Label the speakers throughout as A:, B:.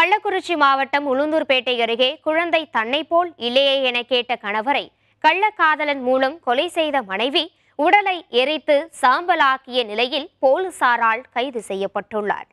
A: கள்ளக்குறிச்சி மாவட்டம் உளுந்தூர்பேட்டை அருகே குழந்தை தன்னை போல் இல்லையே என கேட்ட கணவரை கள்ளக்காதலன் மூலம் கொலை செய்த மனைவி உடலை எரித்து சாம்பலாக்கிய நிலையில் போலீசாரால் கைது செய்யப்பட்டுள்ளார்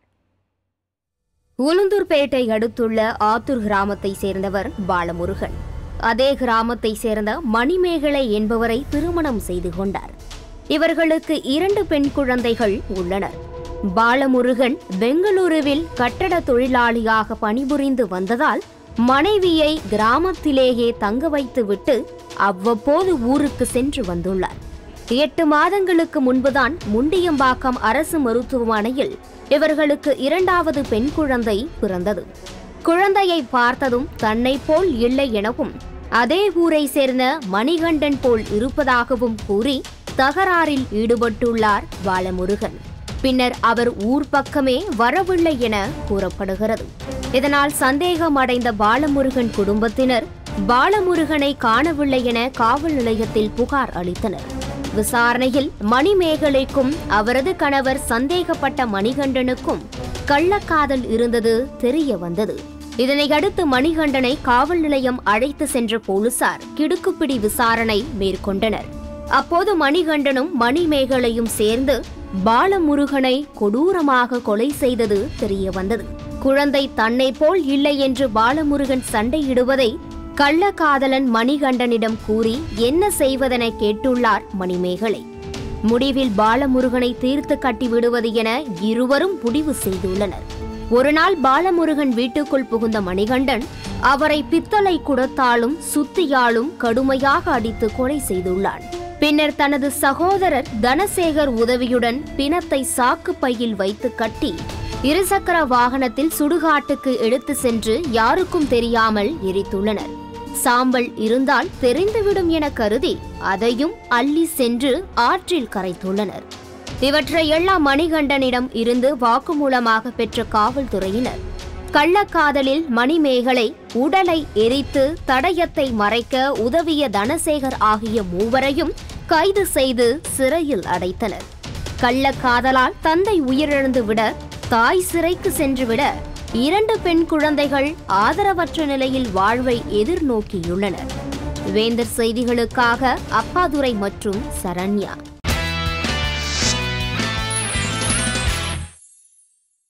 A: உளுந்தூர்பேட்டை அடுத்துள்ள ஆத்தூர் கிராமத்தை சேர்ந்தவர் பாலமுருகன் அதே கிராமத்தை சேர்ந்த மணிமேகலை என்பவரை திருமணம் செய்து கொண்டார் இவர்களுக்கு இரண்டு பெண் குழந்தைகள் உள்ளனர் பாலமுருகன் பெங்களூருவில் கட்டட தொழிலாளியாக பணிபுரிந்து வந்ததால் மனைவியை கிராமத்திலேயே தங்க வைத்துவிட்டு அவ்வப்போது ஊருக்கு சென்று வந்துள்ளார் எட்டு மாதங்களுக்கு முன்புதான் முண்டியம்பாக்கம் அரசு மருத்துவமனையில் இவர்களுக்கு இரண்டாவது பெண் குழந்தை பிறந்தது குழந்தையை பார்த்ததும் தன்னை போல் இல்லை எனவும் அதே ஊரை சேர்ந்த மணிகண்டன் போல் இருப்பதாகவும் கூறி தகராறில் ஈடுபட்டுள்ளார் பாலமுருகன் பின்னர் அவர் ஊர் பக்கமே வரவில்லை என கூறப்படுகிறது இதனால் சந்தேகம் அடைந்த பாலமுருகன் குடும்பத்தினர் பாலமுருகனை காணவில்லை என காவல் நிலையத்தில் புகார் அளித்தனர் விசாரணையில் மணிமேகலைக்கும் அவரது கணவர் சந்தேகப்பட்ட மணிகண்டனுக்கும் கள்ளக்காதல் இருந்தது தெரிய வந்தது இதனை அடுத்து மணிகண்டனை காவல் நிலையம் அழைத்து சென்ற போலீசார் கிடுக்குப்பிடி விசாரணை மேற்கொண்டனர் அப்போது மணிகண்டனும் மணிமேகலையும் சேர்ந்து பாலமுருகனை கொடூரமாக கொலை செய்தது தெரிய வந்தது குழந்தை தன்னை போல் இல்லை என்று பாலமுருகன் சண்டையிடுவதை கள்ளக்காதலன் மணிகண்டனிடம் கூறி என்ன செய்வதென கேட்டுள்ளார் மணிமேகலை முடிவில் பாலமுருகனை தீர்த்து கட்டி விடுவது என இருவரும் முடிவு செய்துள்ளனர் ஒருநாள் பாலமுருகன் வீட்டுக்குள் புகுந்த மணிகண்டன் அவரை பித்தளை குடத்தாலும் சுத்தியாலும் கடுமையாக அடித்து கொலை செய்துள்ளான் பின்னர் தனது சகோதரர் தனசேகர் உதவியுடன் பிணத்தை சாக்கு பையில் வைத்து கட்டி இருசக்கர வாகனத்தில் சுடுகாட்டுக்கு எடுத்து சென்று யாருக்கும் தெரியாமல் எரித்துள்ளனர் சாம்பல் இருந்தால் தெரிந்துவிடும் என கருதி அதையும் அள்ளி சென்று ஆற்றில் கரைத்துள்ளனர் இவற்றை எல்லாம் மணிகண்டனிடம் இருந்து வாக்குமூலமாக பெற்ற காவல்துறையினர் கள்ளக்காதலில் மணிமேகலை உடலை எரித்து தடயத்தை மறைக்க உதவிய தனசேகர் ஆகிய மூவரையும் கைது செய்து சிறையில் அடைத்தனர் கள்ளக்காதலால் தந்தை உயிரிழந்து விட தாய் சிறைக்கு சென்றுவிட இரண்டு பெண் குழந்தைகள் ஆதரவற்ற நிலையில் வாழ்வை எதிர்நோக்கியுள்ளனர் வேந்தர் செய்திகளுக்காக அப்பாதுரை மற்றும் சரண்யா